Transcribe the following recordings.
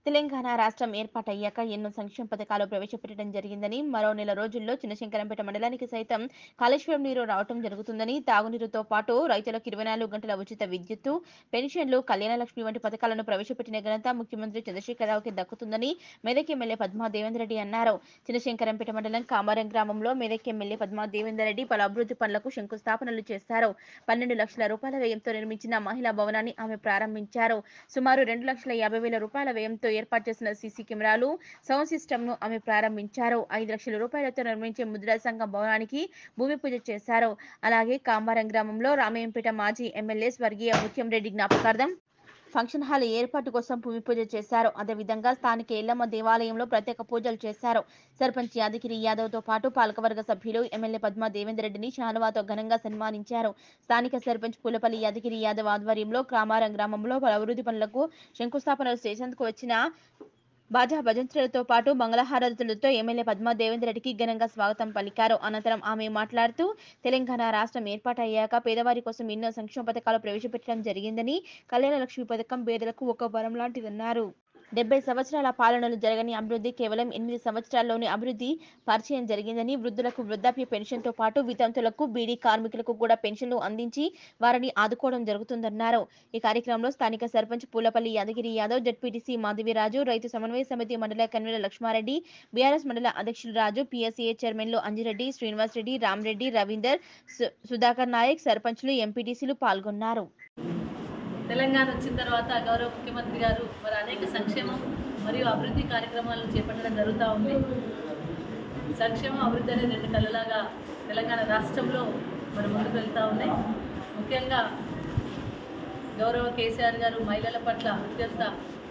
తెలంగాణ రాష్ట్రం ఏర్పాటయ్యాక ఎన్నో సంక్షేమ పథకాలు ప్రవేశపెట్టడం జరిగిందని మరో నెల రోజుల్లో చిన్నశంకరంపేట మండలానికి సైతం కాళేశ్వరం నీరు రావటం జరుగుతుందని తాగునీరుతో పాటు రైతులకు ఇరవై నాలుగు గంటల ఉచిత విద్యుత్తు పెన్షన్లు కళ్యాణ లక్ష్మి వంటి పథకాలను ప్రవేశపెట్టిన ఘనత ముఖ్యమంత్రి చంద్రశేఖరరావుకి దక్కుతుందని మెదక్ ఎమ్మెల్యే పద్మా దేవేందర్ రెడ్డి అన్నారు చిన్నశంకరంపేట మండలం కామారం గ్రామంలో మెదక్ ఎమ్మెల్యే పద్మా దేవేందర్ రెడ్డి పలు అభివృద్ధి పనులకు శంకుస్థాపనలు చేశారు పన్నెండు లక్షల రూపాయల వ్యయంతో నిర్మించిన మహిళా భవనాన్ని ఆమె ప్రారంభించారు సుమారు రెండు లక్షల యాభై వేల రూపాయల వ్యయంతో ఏర్పాటు చేసిన సీసీ కెమెరాలు సౌండ్ సిస్టమ్ ను ఆమె ప్రారంభించారు ఐదు లక్షల రూపాయలతో నిర్మించే ముద్రా సంఘం భవనానికి భూమి పూజ చేశారు అలాగే కామారం గ్రామంలో రామయ్యంపేట మాజీ ఎమ్మెల్యే స్వర్గీయ ముత్యం రెడ్డి జ్ఞాపకార్థం ఫంక్షన్ హాల్ ఏర్పాటు కోసం భూమి పూజ చేశారు అదేవిధంగా స్థానిక ఎల్లమ్మ దేవాలయంలో ప్రత్యేక పూజలు చేశారు సర్పంచ్ యాదగిరి యాదవ్ తో పాటు పాలకవర్గ సభ్యులు ఎమ్మెల్యే పద్మా దేవేందర్ రెడ్డిని శాలువాతో ఘనంగా సన్మానించారు స్థానిక సర్పంచ్ పూలపల్లి యాదగిరి యాదవ్ ఆధ్వర్యంలో క్రామారం గ్రామంలో పలు అభివృద్ధి పనులకు శంకుస్థాపనలు చేసేందుకు వచ్చిన బాజా భజంత్రులతో పాటు మంగళహారతులతో ఎమ్మెల్యే పద్మా దేవేందర్ రెడ్డికి ఘనంగా స్వాగతం పలికారు అనంతరం ఆమె మాట్లాడుతూ తెలంగాణ రాష్ట్రం ఏర్పాటయ్యాక పేదవారి కోసం ఎన్నో సంక్షేమ పథకాలు ప్రవేశపెట్టడం జరిగిందని కళ్యాణ లక్ష్మి పథకం పేదలకు ఒక వరం లాంటిదన్నారు డెబ్బై సంవత్సరాల పాలనలు జరగని అభివృద్ధి కేవలం ఎనిమిది సంవత్సరాల్లోనే అభివృద్ధి పరిచయం జరిగిందని వృద్ధులకు వృద్ధాప్య పెన్షన్తో పాటు వితంతులకు బీడీ కార్మికులకు కూడా పెన్షన్లు అందించి వారిని ఆదుకోవడం జరుగుతుందన్నారు ఈ కార్యక్రమంలో స్థానిక సర్పంచ్ పూలపల్లి యాదగిరి యాదవ్ జడ్పీటీసీ మాధవిరాజు రైతు సమన్వయ సమితి మండల కన్వీనర్ లక్ష్మారెడ్డి బీఆర్ఎస్ మండల అధ్యక్షులు రాజు పిఎస్సీఏ చైర్మన్లు అంజిరెడ్డి శ్రీనివాస్ రెడ్డి రామరెడ్డి రవీందర్ సు- సుధాకర్ నాయక్ సర్పంచ్లు ఎంపీటీసీలు పాల్గొన్నారు తెలంగాణ వచ్చిన తర్వాత గౌరవ ముఖ్యమంత్రి గారు మరి అనేక సంక్షేమం మరియు అభివృద్ధి కార్యక్రమాలను చేపట్టడం జరుగుతూ ఉంది సంక్షేమం అభివృద్ధి అనేది రెండు కళ్ళలాగా తెలంగాణ రాష్ట్రంలో మరి ముందుకు వెళ్తూ ఉన్నాయి ముఖ్యంగా గౌరవ కేసీఆర్ గారు మహిళల పట్ల అత్యంత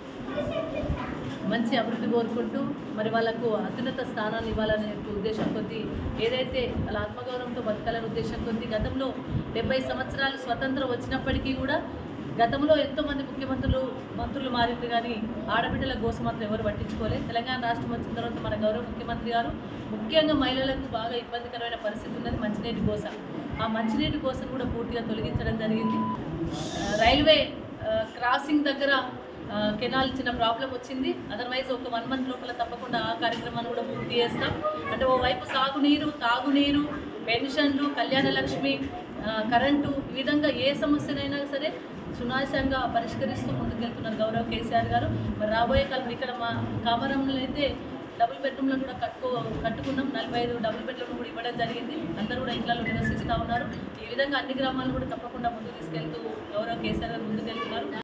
మంచి అభివృద్ధి కోరుకుంటూ మరి వాళ్ళకు అత్యున్నత స్థానాన్ని ఇవ్వాలనే ఉద్దేశం కొద్దీ ఏదైతే వాళ్ళ ఆత్మగౌరవంతో బతకాలనే ఉద్దేశం కొద్దీ గతంలో డెబ్బై సంవత్సరాలు స్వతంత్రం వచ్చినప్పటికీ కూడా గతంలో ఎంతోమంది ముఖ్యమంత్రులు మంత్రులు మారింది కానీ ఆడబిడ్డల కోసం మాత్రం ఎవరు పట్టించుకోలేదు తెలంగాణ రాష్ట్రం వచ్చిన తర్వాత మన గౌరవ ముఖ్యమంత్రి గారు ముఖ్యంగా మహిళలకు బాగా ఇబ్బందికరమైన పరిస్థితి ఉన్నది మంచినీటి కోసం ఆ మంచినీటి కోసం కూడా పూర్తిగా తొలగించడం జరిగింది ఆ, రైల్వే ఆ, క్రాసింగ్ దగ్గర ఆ, కెనాల్ చిన్న ప్రాబ్లం వచ్చింది అదర్వైజ్ ఒక వన్ మంత్ లోపల తప్పకుండా ఆ కార్యక్రమాన్ని కూడా పూర్తి చేస్తాం అంటే ఓవైపు సాగునీరు తాగునీరు పెన్షన్లు కళ్యాణ లక్ష్మి ఆ, కరెంటు ఈ విధంగా ఏ సమస్యనైనా సరే సునాయాసంగా పరిష్కరిస్తూ ముందుకెళ్తున్నారు గౌరవ్ కేసీఆర్ గారు మరి రాబోయే కాలం ఇక్కడ మా కామరంలో అయితే డబుల్ బెడ్రూమ్లను కూడా కట్టుకో కట్టుకున్నాం నలభై ఐదు డబుల్ బెడ్రూమ్లు కూడా ఇవ్వడం జరిగింది అందరూ కూడా ఇంట్లో నివసిస్తూ ఉన్నారు ఈ విధంగా అన్ని గ్రామాలను కూడా తప్పకుండా ముందుకు తీసుకెళ్తూ గౌరవ కేసీఆర్ గారు ముందుకెళ్తూ